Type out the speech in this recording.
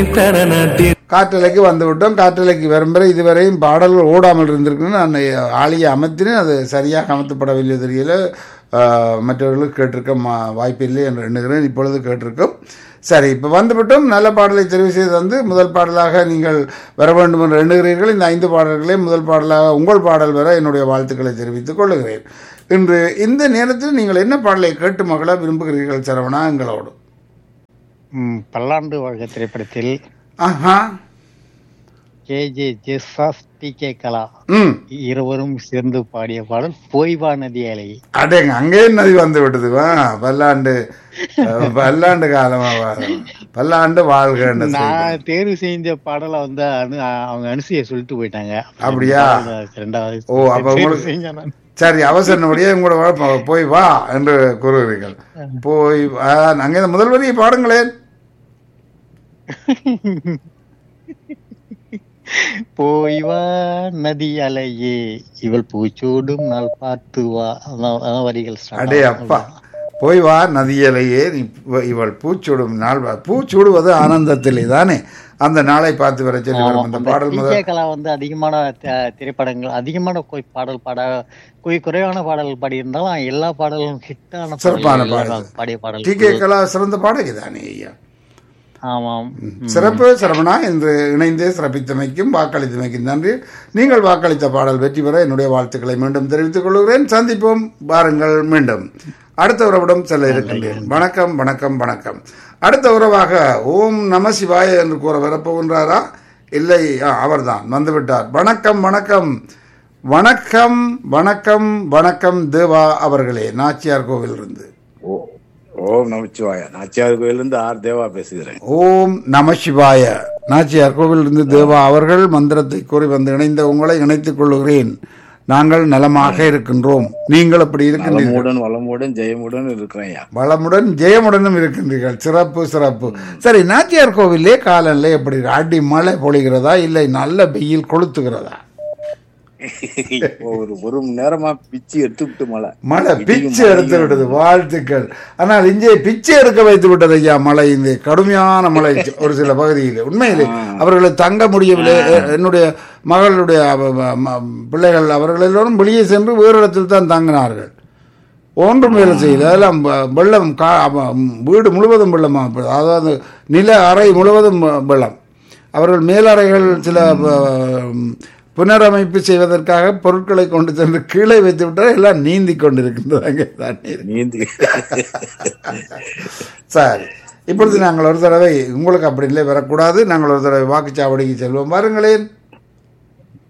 காற்றலைக்கு வந்துவிட்டோம் காற்றலைக்கு வரும் வரை இதுவரையும் பாடல்கள் ஓடாமல் இருந்திருக்குன்னு நான் ஆளியை அமர்த்தினேன் அது சரியாக அமர்த்தப்படவில்லை தெரியல ஆஹ், மற்றவர்களுக்கு கேட்டிருக்க மா- வாய்ப்பில்லை என்று எண்ணுகிறேன் இப்பொழுது கேட்டிருக்கோம் சரி இப்போ வந்துவிட்டோம் நல்ல பாடலை தெரிவு செய்து வந்து முதல் பாடலாக நீங்கள் வர வேண்டும் என்று எண்ணுகிறீர்கள் இந்த ஐந்து பாடல்களே முதல் பாடலாக உங்கள் பாடல் வர என்னுடைய வாழ்த்துக்களை தெரிவித்துக் கொள்ளுகிறேன் இன்று இந்த நேரத்தில் நீங்கள் என்ன பாடலை கேட்டு மகள விரும்புகிறீர்கள் சரவணா எங்களோடு ம், பல்லாண்டு வாழ்க திரைப்படத்தில் ஆஹா கே ஜே ஜெஸ்ஸாஸ் டி கே கலா ம் இருவரும் சேர்ந்து பாடிய பாடல் போய்வா நதி அலை அடேங்க அங்கே நதி வந்து விட்டது வா பல்லாண்டு அஹ், பல்லாண்டு காலமா வா- பல்லாண்டு வாழ்க நான் தேர்வு செஞ்ச பாடலை வந்து அனு அவங்க அனுசிய சொல்லிட்டு போயிட்டாங்க அப்படியா? ரெண்டாவது ஓ, அப்ப தேர்வு உங்களுக்கு- செஞ்சேன் நான். சரி அவசரப்படியே உங்களோட வா- போ- போய் வா என்று கூறுகிறீர்கள் போய் வா. அங்கே இந்த முதல் வரியை பாடுங்களேன் போய் வா நதி அலையே இவள் பூச்சூடும் நாள் பார்த்து வா அதான் அதான் வரிகள் start அடே ஆகும். அப்பா போய் வா நதியலையே நீ இவ- இவள் பூச்சூடும் நாள் வா- பூச்சூடுவது ஆனந்தத்திலே தானே அந்த நாளை பார்த்து வர சொல்லி வரும் அந்த அந்த பாடல் டி முதல் கே கலா வந்து அதிகமான த- திரைப்படங்கள் அதிகமான கொய் பாடல் பாட கொய் குறைவான பாடல் பாடியிருந்தாலும் எல்லா பாடலும் ஹிட்டான சிறப்பான பாடல் பாடல். பாடிய பாடல் டி கே கலா சிறந்த பாடகி தானே ஐயா ஆமாம் சிறப்பு சரவணா என்று இணைந்து சிறப்பித்தமைக்கும் வாக்களித்தமைக்கும் நன்றி நீங்கள் வாக்களித்த பாடல் வெற்றி பெற என்னுடைய வாழ்த்துக்களை மீண்டும் தெரிவித்துக் கொள்கிறேன் சந்திப்போம் வாருங்கள் மீண்டும் அடுத்த உறவிடம் செல்ல இருக்கின்றேன் வணக்கம் வணக்கம் வணக்கம் அடுத்த உறவாக ஓம் நம சிவாய என்று கூற வரப்போகின்றாரா இல்லை ஆ, அவர்தான் வந்துவிட்டார் வணக்கம் வணக்கம் வணக்கம் வணக்கம் வணக்கம் தேவா அவர்களே நாச்சியார் கோவிலிருந்து ஓ ஓம் நமச்சிவாய நாச்சியார் கோயிலிருந்து ஆர் தேவா பேசுகிறேன் ஓம் நம சிவாய நாச்சியார் கோவிலிருந்து தேவா அவர்கள் மந்திரத்தை கூறி வந்து இணைந்த உங்களை இணைத்துக் கொள்கிறேன் நாங்கள் நலமாக இருக்கின்றோம் நீங்கள் அப்படி இருக்கின்றீர்கள் நலமுடன் வளமுடன் ஜெயமுடன் இருக்கிறேன் வளமுடன் ஜெயமுடனும் இருக்கின்றீர்கள் சிறப்பு சிறப்பு சரி நாச்சியார் கோவிலே காலநிலை எப்படி இருக்கு? அடி மழை பொழிகிறதா இல்லை நல்ல வெயில் கொளுத்துகிறதா ஒரு ஒரு மணி நேரமா பிச்சு எடுத்து விட்டு மழை மழை இடியும் பிச்சு மழையும் எடுத்து விட்டது வாழ்த்துக்கள் ஆனால் இங்கே பிச்சை எடுக்க வைத்து விட்டது ஐயா மழை இந்த கடுமையான மழை ஒரு சில பகுதியில் உண்மையிலே அவர்களை தங்க முடியவில்லை எ- என்னுடைய மகளுடைய அவ- ம- ம- பிள்ளைகள் அவர்கள் எல்லோரும் வெளியே சென்று வேறு இடத்தில் தான் தங்கினார்கள் ஒன்றும் வேலை செய்யல அதெல்லாம் வ- வெள்ளம் கா அவ- வீடு முழுவதும் வெள்ளமா அதாவது நில அறை முழுவதும் வெ- வெள்ளம் அவர்கள் மேலறைகள் சில வ- புனரமைப்பு செய்வதற்காக பொருட்களை கொண்டு சென்று கீழே வைத்து விட்டால் எல்லாம் நீந்தி கொண்டிருக்கின்றது அங்கே தண்ணீர் நீந்தி சரி இப்பொழுது நாங்கள் ஒரு தடவை உங்களுக்கு அப்படி இல்லை வரக்கூடாது நாங்கள் ஒரு தடவை வாக்குச்சாவடிக்கு செல்வோம் பாருங்களேன்